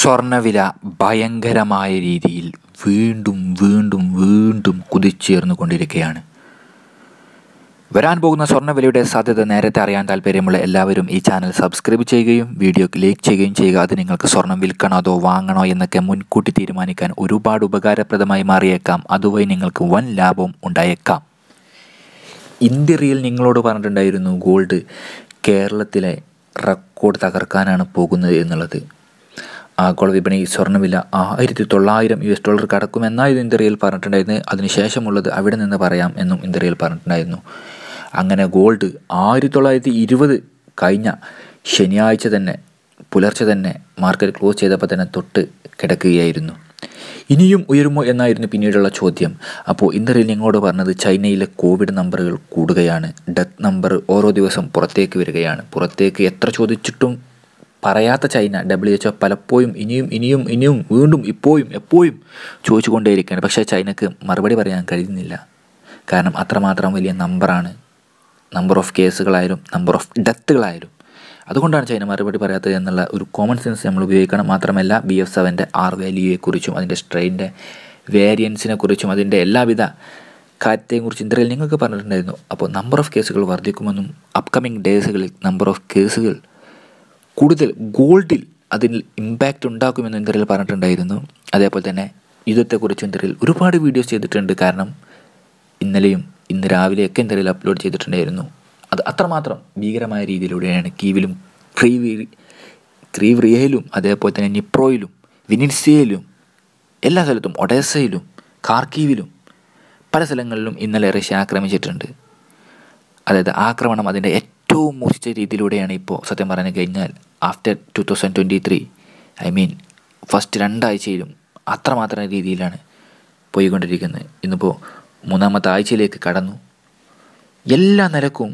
സ്വർണ്ണവില ഭയങ്കരമായ രീതിയിൽ വീണ്ടും വീണ്ടും വീണ്ടും കുതിച്ചുയർന്നു കൊണ്ടിരിക്കുകയാണ് വരാൻ പോകുന്ന സ്വർണ്ണവിലയുടെ സാധ്യത നേരത്തെ അറിയാൻ താല്പര്യമുള്ള എല്ലാവരും ഈ ചാനൽ സബ്സ്ക്രൈബ് ചെയ്യുകയും വീഡിയോക്ക് ലൈക്ക് ചെയ്യുകയും ചെയ്യുക അത് നിങ്ങൾക്ക് സ്വർണം വിൽക്കണോ അതോ വാങ്ങണോ എന്നൊക്കെ മുൻകൂട്ടി തീരുമാനിക്കാൻ ഒരുപാട് ഉപകാരപ്രദമായി മാറിയേക്കാം അതുവഴി നിങ്ങൾക്ക് വൻ ലാഭം ഉണ്ടായേക്കാം ഇന്ത്യയിൽ നിങ്ങളോട് പറഞ്ഞിട്ടുണ്ടായിരുന്നു ഗോൾഡ് കേരളത്തിലെ റെക്കോർഡ് തകർക്കാനാണ് പോകുന്നത് എന്നുള്ളത് ആഗോള വിപണി സ്വർണ്ണവില ആയിരത്തി തൊള്ളായിരം യു എസ് ഡോളർ കടക്കുമെന്നായിരുന്നു ഇന്ത്യയിൽ പറഞ്ഞിട്ടുണ്ടായിരുന്നത് അതിനുശേഷമുള്ളത് അവിടെ നിന്ന് പറയാം എന്നും ഇന്ത്യയിൽ പറഞ്ഞിട്ടുണ്ടായിരുന്നു അങ്ങനെ ഗോൾഡ് ആയിരത്തി തൊള്ളായിരത്തി ഇരുപത് കഴിഞ്ഞ ശനിയാഴ്ച തന്നെ പുലർച്ചെ തന്നെ മാർക്കറ്റ് ക്ലോസ് ചെയ്തപ്പോൾ തന്നെ തൊട്ട് കിടക്കുകയായിരുന്നു ഇനിയും ഉയരുമോ എന്നായിരുന്നു പിന്നീടുള്ള ചോദ്യം അപ്പോൾ ഇന്നലെ നിങ്ങളോട് പറഞ്ഞത് ചൈനയിലെ കോവിഡ് നമ്പറുകൾ കൂടുകയാണ് ഡെത്ത് നമ്പർ ഓരോ ദിവസം പുറത്തേക്ക് വരികയാണ് പുറത്തേക്ക് എത്ര ചോദിച്ചിട്ടും പറയാത്ത ചൈന ഡബ്ല്യു എച്ച് പലപ്പോഴും ഇനിയും ഇനിയും ഇനിയും വീണ്ടും ഇപ്പോഴും എപ്പോഴും ചോദിച്ചുകൊണ്ടേയിരിക്കുകയാണ് പക്ഷേ ചൈനക്ക് മറുപടി പറയാൻ കഴിയുന്നില്ല കാരണം അത്രമാത്രം വലിയ നമ്പറാണ് നമ്പർ ഓഫ് കേസുകളായാലും നമ്പർ ഓഫ് ഡെത്തുകളായാലും അതുകൊണ്ടാണ് ചൈന മറുപടി പറയാത്തത് എന്നുള്ള ഒരു കോമൺ സെൻസ് നമ്മൾ ഉപയോഗിക്കണം മാത്രമല്ല ബി എഫ് സെവൻ്റെ ആർ വാല്യൂയെക്കുറിച്ചും അതിൻ്റെ സ്ട്രെയിൻ്റെ വേരിയൻസിനെ കുറിച്ചും അതിൻ്റെ എല്ലാവിധ കാര്യത്തെക്കുറിച്ച് ഇന്ത്യയിൽ നിങ്ങൾക്ക് പറഞ്ഞിട്ടുണ്ടായിരുന്നു അപ്പോൾ നമ്പർ ഓഫ് കേസുകൾ വർദ്ധിക്കുമെന്നും അപ്കമിങ് ഡേയ്സുകളിൽ നമ്പർ ഓഫ് കേസുകൾ കൂടുതൽ ഗോൾഡിൽ അതിൽ ഇമ്പാക്റ്റ് ഉണ്ടാക്കുമെന്ന് ഇന്ത്യയിൽ പറഞ്ഞിട്ടുണ്ടായിരുന്നു അതേപോലെ തന്നെ യുദ്ധത്തെക്കുറിച്ച് ഇന്ത്യയിൽ ഒരുപാട് വീഡിയോസ് ചെയ്തിട്ടുണ്ട് കാരണം ഇന്നലെയും ഇന്ന് രാവിലെയൊക്കെ ഇന്ത്യയിൽ അപ്ലോഡ് ചെയ്തിട്ടുണ്ടായിരുന്നു അത് അത്രമാത്രം ഭീകരമായ രീതിയിലൂടെയാണ് കീവിലും ക്രീവി ക്രീവ് റിയയിലും അതേപോലെ തന്നെ നിപ്രോയിലും വിനിൻസിയയിലും എല്ലാ സ്ഥലത്തും ഒഡേസയിലും കാർക്കീവിലും പല സ്ഥലങ്ങളിലും ഇന്നലെ റഷ്യ ആക്രമിച്ചിട്ടുണ്ട് അതായത് ആക്രമണം അതിൻ്റെ ഏറ്റവും മോശിച്ച രീതിയിലൂടെയാണ് ഇപ്പോൾ സത്യം പറഞ്ഞു കഴിഞ്ഞാൽ after two thousand twenty three I mean first രണ്ടാഴ്ചയിലും അത്രമാത്രം രീതിയിലാണ് പോയിക്കൊണ്ടിരിക്കുന്നത് ഇന്നിപ്പോൾ മൂന്നാമത്തെ ആഴ്ചയിലേക്ക് കടന്നു എല്ലാ നിലക്കും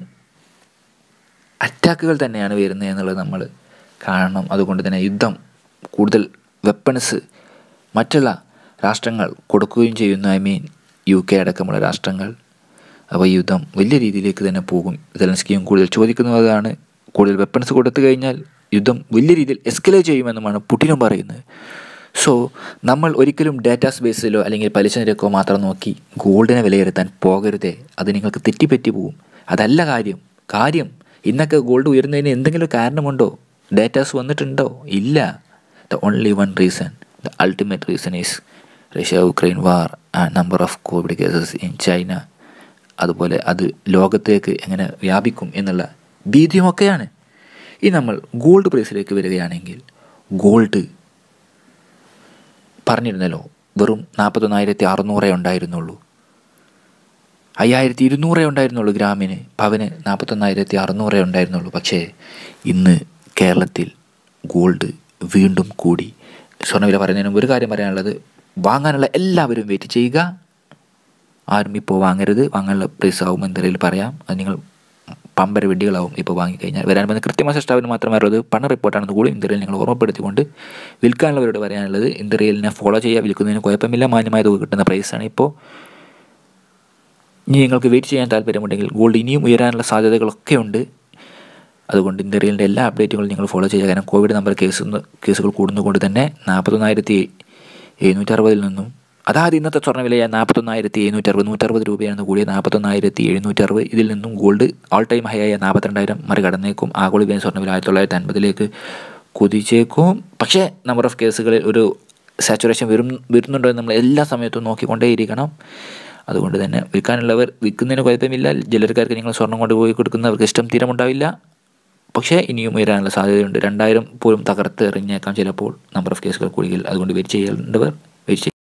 അറ്റാക്കുകൾ തന്നെയാണ് വരുന്നത് എന്നുള്ളത് നമ്മൾ കാണണം അതുകൊണ്ട് തന്നെ യുദ്ധം കൂടുതൽ വെപ്പൺസ് മറ്റുള്ള രാഷ്ട്രങ്ങൾ കൊടുക്കുകയും ചെയ്യുന്നു ഐ മീൻ യു കെ അടക്കമുള്ള രാഷ്ട്രങ്ങൾ അപ്പോൾ യുദ്ധം വലിയ രീതിയിലേക്ക് തന്നെ പോകും സെലൻസ്കിയും കൂടുതൽ ചോദിക്കുന്നതാണ് കൂടുതൽ വെപ്പൺസ് കൊടുത്തു കഴിഞ്ഞാൽ യുദ്ധം വലിയ രീതിയിൽ എസ്കലേറ്റ് ചെയ്യുമെന്നുമാണ് പുടിനും പറയുന്നത് സോ നമ്മൾ ഒരിക്കലും ഡാറ്റാസ് ബേസിലോ അല്ലെങ്കിൽ പലിശ നിരക്കോ മാത്രം നോക്കി ഗോൾഡിനെ വിലയിരുത്താൻ പോകരുതേ അത് നിങ്ങൾക്ക് തെറ്റിപ്പറ്റി പോവും അതല്ല കാര്യം കാര്യം ഇന്നൊക്കെ ഗോൾഡ് ഉയരുന്നതിന് എന്തെങ്കിലും കാരണമുണ്ടോ ഡാറ്റാസ് വന്നിട്ടുണ്ടോ ഇല്ല the only one reason the ultimate reason is Russia Ukraine war number of covid cases in China അതുപോലെ അത് ലോകത്തേക്ക് എങ്ങനെ വ്യാപിക്കും എന്നുള്ള ഭീതിയുമൊക്കെയാണ് ഈ നമ്മൾ ഗോൾഡ് പ്രൈസിലേക്ക് വരികയാണെങ്കിൽ ഗോൾഡ് പറഞ്ഞിരുന്നല്ലോ വെറും നാൽപ്പത്തൊന്നായിരത്തി അറുന്നൂറേ ഉണ്ടായിരുന്നുള്ളൂ അയ്യായിരത്തി ഇരുന്നൂറേ ഉണ്ടായിരുന്നുള്ളൂ ഗ്രാമിന് പവന് നാൽപ്പത്തൊന്നായിരത്തി അറുന്നൂറേ ഉണ്ടായിരുന്നുള്ളൂ പക്ഷേ ഇന്ന് കേരളത്തിൽ ഗോൾഡ് വീണ്ടും കൂടി സ്വർണ്ണവില പറയുന്നതിന് മുമ്പ് ഒരു കാര്യം പറയാനുള്ളത് വാങ്ങാനുള്ള എല്ലാവരും വെയിറ്റ് ചെയ്യുക ആരും ഇപ്പോൾ വാങ്ങരുത് വാങ്ങാനുള്ള പ്രൈസ് ആവും എന്തെങ്കിലും പറയാം അത് നിങ്ങൾ പമ്പര വെടികളാവും ഇപ്പോൾ വാങ്ങിക്കഴിഞ്ഞാൽ വരാൻ വന്ന കൃത്യമായ സ്റ്റാഫിന് മാത്രമേ അറിയുള്ളൂ പണ റിപ്പോർട്ടാണെന്ന് കൂടി ഇന്ത്യയിൽ നിങ്ങൾ ഓർമ്മപ്പെടുത്തിക്കൊണ്ട് വിൽക്കാനുള്ളവരോട് പറയാനുള്ളത് ഇന്ത്യയിലിനെ ഫോളോ ചെയ്യുക വിൽക്കുന്നതിന് കുഴപ്പമില്ല മാന്യമായ തുക കിട്ടുന്ന പ്രൈസാണ് ഇപ്പോൾ ഇനി നിങ്ങൾക്ക് വെയിറ്റ് ചെയ്യാൻ താല്പര്യമുണ്ടെങ്കിൽ ഗോൾഡ് ഇനിയും ഉയരാനുള്ള സാധ്യതകളൊക്കെ ഉണ്ട് അതുകൊണ്ട് ഇന്ത്യയിലെ എല്ലാ അപ്ഡേറ്റുകളും നിങ്ങൾ ഫോളോ ചെയ്യുക കാരണം കോവിഡ് നമ്പർ കേസ് കേസുകൾ കൂടുന്നതുകൊണ്ട് തന്നെ നാൽപ്പത്തൊന്നായിരത്തി എഴുന്നൂറ്ററുപതിൽ നിന്നും അതായത് ഇന്നത്തെ സ്വർണ്ണവില നാൽപ്പത്തൊന്നായിരത്തി എഴുന്നൂറ്ററുപത് നൂറ്ററുപത് രൂപയാണ് കൂടിയ നാൽപ്പത്തൊന്നായിരത്തി എഴുന്നൂറ്ററുപത് ഇതിൽ നിന്നും ഗോൾഡ് ഓൾ ടൈം ഹൈ ആയ നാൽപ്പത്തിരണ്ടായിരം മറികടന്നേക്കും ആഗോള വിപണി സ്വർണ്ണവില ആയിരത്തി തൊള്ളായിരത്തി അൻപതിലേക്ക് കുതിച്ചേക്കും പക്ഷേ നമ്പർ ഓഫ് കേസുകളിൽ ഒരു സാച്ചുറേഷൻ വരും വരുന്നുണ്ടോ എന്ന് നമ്മൾ എല്ലാ സമയത്തും നോക്കിക്കൊണ്ടേയിരിക്കണം അതുകൊണ്ട് തന്നെ വിൽക്കാനുള്ളവർ വിൽക്കുന്നതിന് കുഴപ്പമില്ല ചിലർക്കാർക്ക് നിങ്ങൾ സ്വർണം കൊണ്ടുപോയി കൊടുക്കുന്നവർക്ക് ഇഷ്ടം തീരമുണ്ടാവില്ല പക്ഷേ ഇനിയും ഉയരാനുള്ള സാധ്യതയുണ്ട് രണ്ടായിരം പോലും തകർത്ത് എറിഞ്ഞേക്കാം ചിലപ്പോൾ നമ്പർ ഓഫ് കേസുകൾ കൂടുകയിൽ അതുകൊണ്ട് വെയിറ്റ് ചെയ്യേണ്ടവർ വെയിറ്റ്